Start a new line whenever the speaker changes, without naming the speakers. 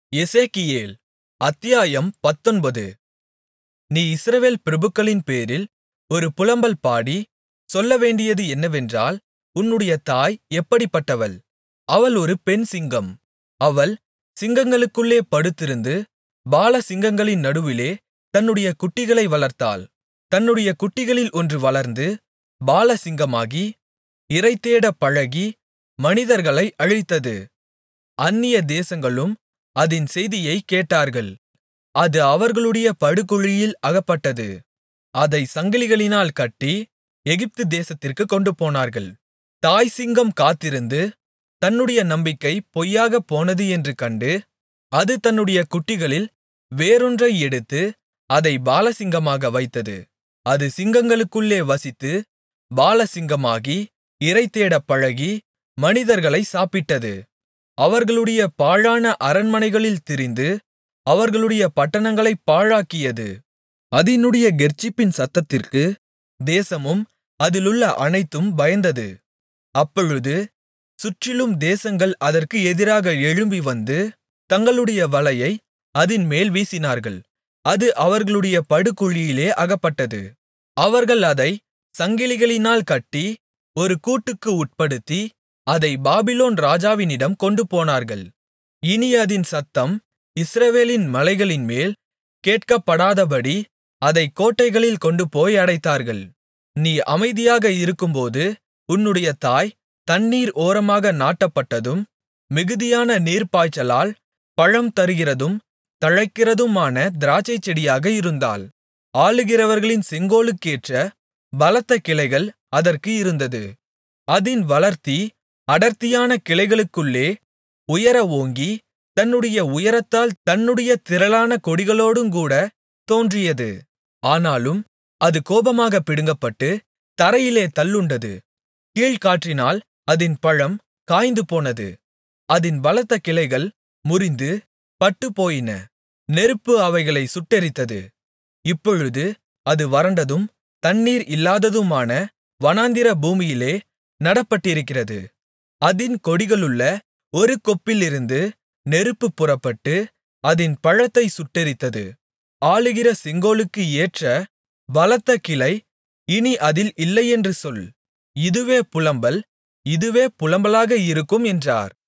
எசேக்கியேல் அத்தியாயம் பத்தொன்பது நீ இஸ்ரவேல் பிரபுக்களின்பேரில் ஒரு புலம்பல் பாடி சொல்லவேண்டியது என்னவென்றால் உன்னுடைய தாய் எப்படிப்பட்டவள் அவள் ஒரு பெண் சிங்கம் அவள் சிங்கங்களுக்குள்ளே படுத்திருந்து பாலசிங்கங்களின் நடுவிலே தன்னுடைய குட்டிகளை வளர்த்தாள் தன்னுடைய குட்டிகளில் ஒன்று வளர்ந்து பாலசிங்கமாகி இரைதேடப் பழகி மனிதர்களை அழித்தது அந்நிய தேசங்களும் அதின் செய்தியைக் கேட்டார்கள் அது அவர்களுடைய படுகுழியில் அகப்பட்டது அதைச் சங்கிலிகளினால் கட்டி எகிப்து தேசத்திற்குக் கொண்டுபோனார்கள் தாய் சிங்கம் காத்திருந்து தன்னுடைய நம்பிக்கை பொய்யாகப் போனது என்று கண்டு அது தன்னுடைய குட்டிகளில் வேறொன்றை எடுத்து அதைப் பாலசிங்கமாக வைத்தது அது சிங்கங்களுக்குள்ளே வசித்து பாலசிங்கமாகி இரைதேடப் பழகி மனிதர்களை சாப்பிட்டது அவர்களுடைய பாழான அரண்மனைகளில் திரிந்து அவர்களுடைய பட்டணங்களைப் பாழாக்கியது அதினுடைய கெர்ச்சிப்பின் சத்தத்திற்கு தேசமும் அதிலுள்ள அனைத்தும் பயந்தது அப்பொழுது சுற்றிலும் தேசங்கள் அதற்கு எதிராக எழும்பி வந்து தங்களுடைய வலையை அதின்மேல் வீசினார்கள் அது அவர்களுடைய படுகுழியிலே அகப்பட்டது அவர்கள் அதைச் சங்கிலிகளினால் கட்டி ஒரு கூட்டுக்கு உட்படுத்தி அதைப் பாபிலோன் ராஜாவினிடம் கொண்டுபோனார்கள் இனி அதின் சத்தம் இஸ்ரவேலின் மலைகளின்மேல் கேட்கப்படாதபடி அதைக் கோட்டைகளில் கொண்டுபோய் அடைத்தார்கள் நீ அமைதியாக இருக்கும்போது உன்னுடைய தாய் தண்ணீர் ஓரமாக நாட்டப்பட்டதும் மிகுதியான நீர்ப்பாய்ச்சலால் பழம் தருகிறதும் தழைக்கிறதுமான திராட்சைச்செடியாக இருந்தாள் ஆளுகிறவர்களின் செங்கோலுக்கேற்ற பலத்த கிளைகள் அதற்கு இருந்தது அதின் வளர்த்தி அடர்த்தியான கிளைகளுக்குள்ளே உயர ஓங்கி தன்னுடைய உயரத்தால் தன்னுடைய திரளான கொடிகளோடுங்கூட தோன்றியது ஆனாலும் அது கோபமாகப் பிடுங்கப்பட்டு தரையிலே தள்ளுண்டது கீழ்காற்றினால் அதின் பழம் காய்ந்துபோனது அதின் பலத்த கிளைகள் முறிந்து பட்டுப்போயின நெருப்பு அவைகளைச் சுட்டெரித்தது இப்பொழுது அது வறண்டதும் தண்ணீர் இல்லாததுமான வனாந்திர பூமியிலே நடப்பட்டிருக்கிறது அதின் கொடிகளுள்ள ஒரு கொப்பிலிருந்து நெருப்பு புறப்பட்டு அதின் பழத்தைச் சுட்டெரித்தது ஆளுகிற செங்கோலுக்கு ஏற்ற பலத்த கிளை இனி அதில் இல்லையென்று சொல் இதுவே புலம்பல் இதுவே புலம்பலாக இருக்கும் என்றார்